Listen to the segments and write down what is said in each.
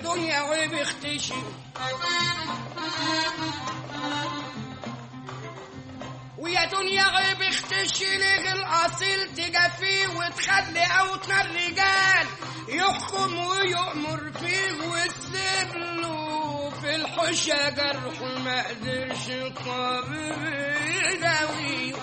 دنيا عيب اختشي ويا دنيا عيب اختشي ليه الاصيل تجفيه وتخلي اوطن الرجال يحكم ويؤمر فيه وتسيب له في الحشا جرح ما قدرش الطبيب يداويه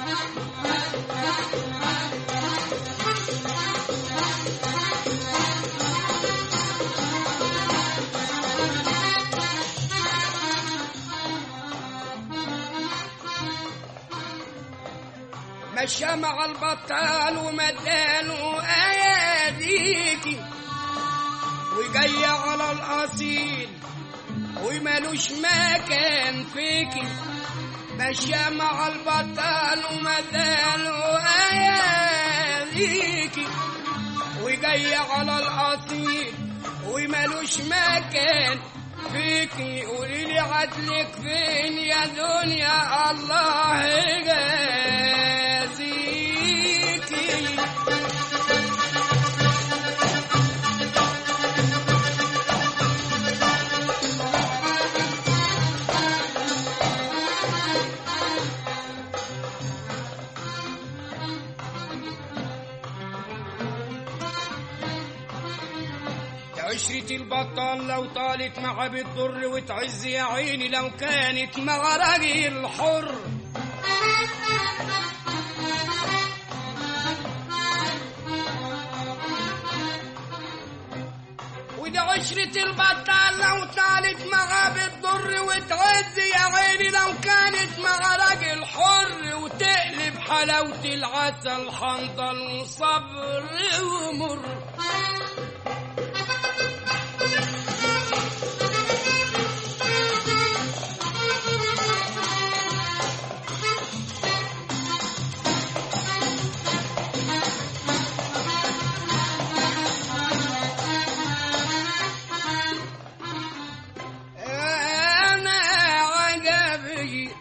مشى مع البطال ومداله اياديكي وجاي على الاصيل ومالوش مكان فيكي مشى مع البطال ومداله اياديكي وجاي على الاصيل ومالوش مكان فيكي قولي لي عدلك فين يا دنيا الله يجازيكي عشرة البطال لو طالت مع بتضر وتعز يا عيني لو كانت مع راجل حر وده عشرة البطال لو طالت مع بتضر وتعز يا عيني لو كانت مع راجل حر وتقلب حلاوة العسل حنظل وصبر ومر أنا عجبي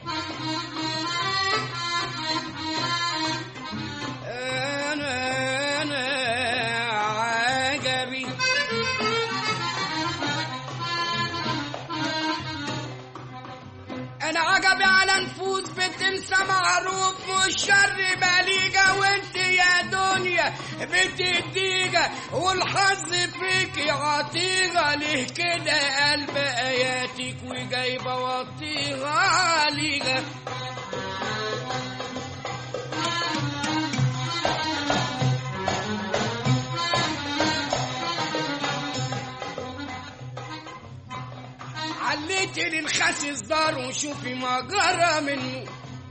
أنا أنا عجبي أنا عجبي على نفوس بتنسى معروف والشر بليجة وانت يا دنيا بتديجة والحظ فيك عطيغة ليه كده قلب آياتك وجايبة وطيغة عليجة عليت للخسيس دار وشوفي ما جرى منه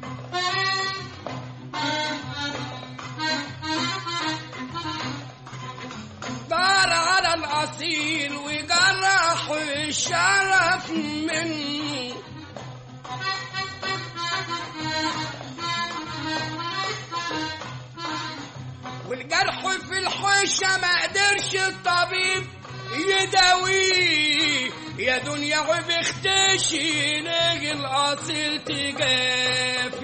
دار على الأصيل وجرح الشرف منه والجرح في الحشة ما قدرش الطبيب يداويه يا دنيا وبختشي ليه الأصيل تجاه